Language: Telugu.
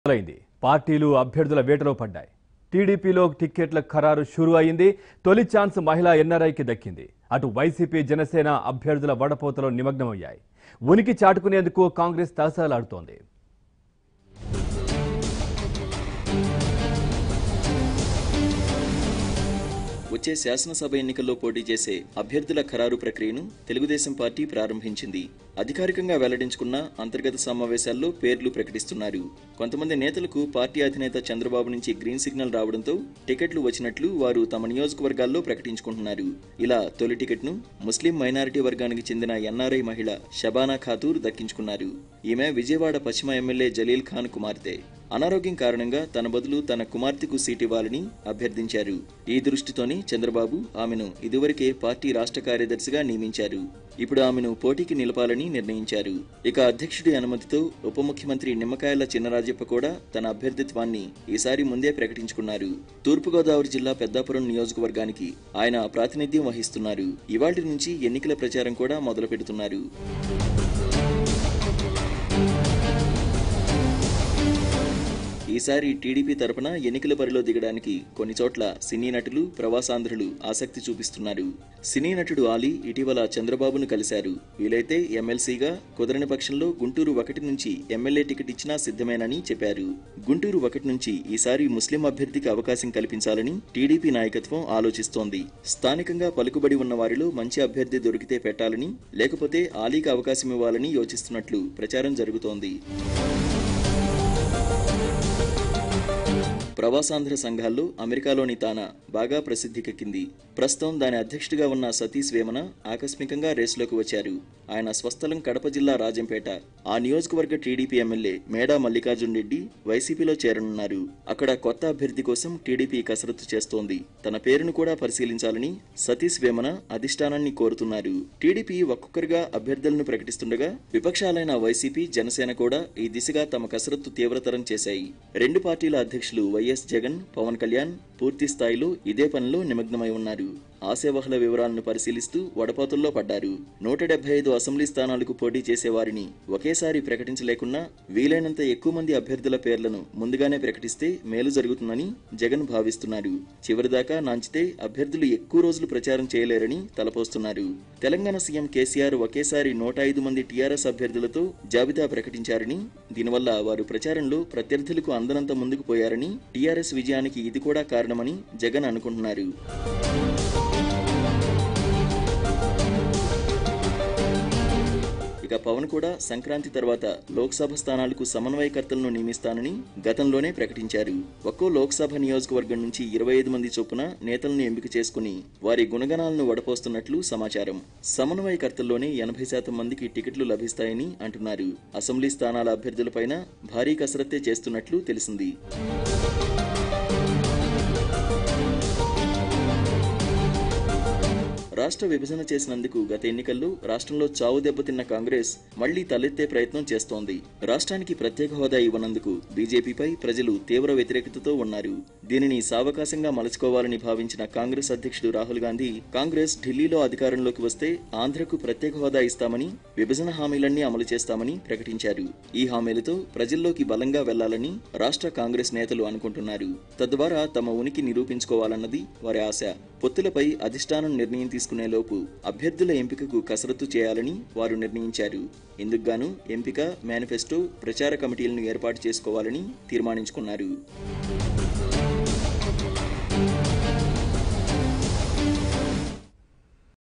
మొదలైంది పార్టీలు అభ్యర్థుల వేటలో పడ్డాయి టీడీపీలో టిక్కెట్ల ఖరారు షురు అయింది తొలి ఛాన్స్ మహిళా ఎన్ఆర్ఐకి దక్కింది అటు వైసీపీ జనసేన అభ్యర్థుల వడపోతలో నిమగ్నమయ్యాయి ఉనికి చాటుకునేందుకు కాంగ్రెస్ తహసాలాడుతోంది వచ్చే శాసనసభ ఎన్నికల్లో పోటీ చేసే అభ్యర్థుల ఖరారు ప్రక్రియను తెలుగుదేశం పార్టీ ప్రారంభించింది అధికారికంగా వెల్లడించుకున్న అంతర్గత సమావేశాల్లో పేర్లు ప్రకటిస్తున్నారు కొంతమంది నేతలకు పార్టీ అధినేత చంద్రబాబు నుంచి గ్రీన్ సిగ్నల్ రావడంతో టికెట్లు వచ్చినట్లు వారు తమ నియోజకవర్గాల్లో ప్రకటించుకుంటున్నారు ఇలా తొలి టికెట్ను ముస్లిం మైనారిటీ వర్గానికి చెందిన ఎన్ఆర్ఐ మహిళ షబానా ఖాతూర్ దక్కించుకున్నారు ఈమె విజయవాడ పశ్చిమ ఎమ్మెల్యే జలీల్ ఖాన్ కుమార్తె అనారోగ్యం కారణంగా తన బదులు తన కుమార్తెకు సీట్ ఇవ్వాలని అభ్యర్థించారు ఈ దృష్టితోనే చంద్రబాబు ఆమెను ఇదివరకే పార్టీ రాష్ట్ర కార్యదర్శిగా నియమించారు ఇప్పుడు ఆమెను పోటీకి నిలపాలని నిర్ణయించారు ఇక అధ్యక్షుడి అనుమతితో ఉప ముఖ్యమంత్రి నిమ్మకాయల చిన్నరాజప్ప కూడా తన అభ్యర్థిత్వాన్ని ఈసారి ముందే ప్రకటించుకున్నారు తూర్పుగోదావరి జిల్లా పెద్దాపురం నియోజకవర్గానికి ఆయన ప్రాతినిధ్యం వహిస్తున్నారు ఇవాటి నుంచి ఎన్నికల ప్రచారం కూడా మొదలు పెడుతున్నారు ఈసారి టీడీపీ తరపున ఎన్నికల బరిలో దిగడానికి కొన్ని చోట్ల సినీ నటులు ప్రవాసాంధ్రులు ఆసక్తి చూపిస్తున్నారు సినీ నటుడు ఆలీ ఇటీవల చంద్రబాబును కలిశారు వీలైతే ఎమ్మెల్సీగా కుదరని పక్షంలో గుంటూరు ఒకటి నుంచి ఎమ్మెల్యే టికెట్ ఇచ్చినా సిద్ధమేనని చెప్పారు గుంటూరు ఒకటి నుంచి ఈసారి ముస్లిం అభ్యర్థికి అవకాశం కల్పించాలని టీడీపీ నాయకత్వం ఆలోచిస్తోంది స్థానికంగా పలుకుబడి ఉన్న వారిలో మంచి అభ్యర్థి దొరికితే పెట్టాలని లేకపోతే ఆలీకి అవకాశం ఇవ్వాలని యోచిస్తున్నట్లు ప్రచారం జరుగుతోంది ప్రవాసాంధ్ర సంఘాల్లో అమెరికాలోని తానా బాగా ప్రసిద్ధికెక్కింది ప్రస్తుతం దాని అధ్యక్షుడిగా ఉన్న సతీష్ వేమన ఆకస్మికంగా రేసులోకి వచ్చారు ఆయన స్వస్థలం కడప జిల్లా రాజంపేట ఆ నియోజకవర్గ టీడీపీ ఎమ్మెల్యే మేడా మల్లికార్జున్ రెడ్డి వైసీపీలో చేరనున్నారు అక్కడ కొత్త అభ్యర్థి కోసం టీడీపీ కసరత్తు చేస్తోంది తన పేరును కూడా పరిశీలించాలని సతీష్ వేమన అధిష్టానాన్ని కోరుతున్నారు టీడీపీ ఒక్కొక్కరిగా అభ్యర్థులను ప్రకటిస్తుండగా విపక్షాలైన వైసీపీ జనసేన కూడా ఈ దిశగా తమ కసరత్తు తీవ్రతరం చేశాయి రెండు పార్టీల అధ్యక్షులు వైఎస్ జగన్ పవన్ కళ్యాణ్ పూర్తి స్థాయిలో ఇదే పనిలో నిమగ్నమై ఉన్నారు ఆశావహుల వివరాలను పరిశీలిస్తూ వడపోతల్లో పడ్డారు నూట డెబ్బై ఐదు అసెంబ్లీ స్థానాలకు పోటీ చేసే వారిని ఒకేసారి ప్రకటించలేకున్నా వీలైనంత ఎక్కువ మంది అభ్యర్థుల పేర్లను ముందుగానే ప్రకటిస్తే మేలు జరుగుతుందని జగన్ భావిస్తున్నారు చివరిదాకా నాంచితే అభ్యర్థులు ఎక్కువ రోజులు ప్రచారం చేయలేరని తలపోస్తున్నారు తెలంగాణ సీఎం కేసీఆర్ ఒకేసారి నూట ఐదు మంది టీఆర్ఎస్ అభ్యర్థులతో జాబితా ప్రకటించారని దీనివల్ల వారు ప్రచారంలో ప్రత్యర్థులకు అందనంత ముందుకు పోయారని టీఆర్ఎస్ విజయానికి ఇది కూడా కారణమని జగన్ అనుకుంటున్నారు ఇక పవన్ కూడా సంక్రాంతి తర్వాత లోక్సభ స్థానాలకు సమన్వయకర్తలను నియమిస్తానని గతంలోనే ప్రకటించారు ఒక్కో లోక్సభ నియోజకవర్గం నుంచి ఇరవై ఐదు మంది చొప్పున నేతలను ఎంపిక చేసుకుని వారి గుణగణాలను వడపోస్తున్నట్లు సమాచారం సమన్వయకర్తల్లోనే ఎనభై శాతం మందికి టికెట్లు లభిస్తాయని అంటున్నారు అసెంబ్లీ స్థానాల అభ్యర్థులపైన భారీ కసరత్తే చేస్తున్నట్లు తెలిసింది రాష్ట్ర విభజన చేసినందుకు గత ఎన్నికల్లో రాష్ట్రంలో చావు దెబ్బతిన్న కాంగ్రెస్ మళ్లీ తలెత్తే ప్రయత్నం చేస్తోంది రాష్ట్రానికి ప్రత్యేక హోదా ఇవ్వనందుకు బీజేపీపై ప్రజలు తీవ్ర వ్యతిరేకతతో ఉన్నారు దీనిని సావకాశంగా మలుచుకోవాలని భావించిన కాంగ్రెస్ అధ్యక్షుడు రాహుల్ గాంధీ కాంగ్రెస్ ఢిల్లీలో అధికారంలోకి వస్తే ఆంధ్రకు ప్రత్యేక హోదా ఇస్తామని విభజన హామీలన్నీ అమలు చేస్తామని ప్రకటించారు ఈ హామీలతో ప్రజల్లోకి బలంగా వెళ్లాలని రాష్ట్ర కాంగ్రెస్ నేతలు అనుకుంటున్నారు తద్వారా తమ ఉనికి నిరూపించుకోవాలన్నది వారి ఆశ పొత్తులపై అధిష్టానం నిర్ణయం తీసుకునే లోపు అభ్యర్థుల ఎంపికకు కసరత్తు చేయాలని వారు నిర్ణయించారు ఇందుకుగాను ఎంపిక మేనిఫెస్టో ప్రచార కమిటీలను ఏర్పాటు చేసుకోవాలని తీర్మానించుకున్నారు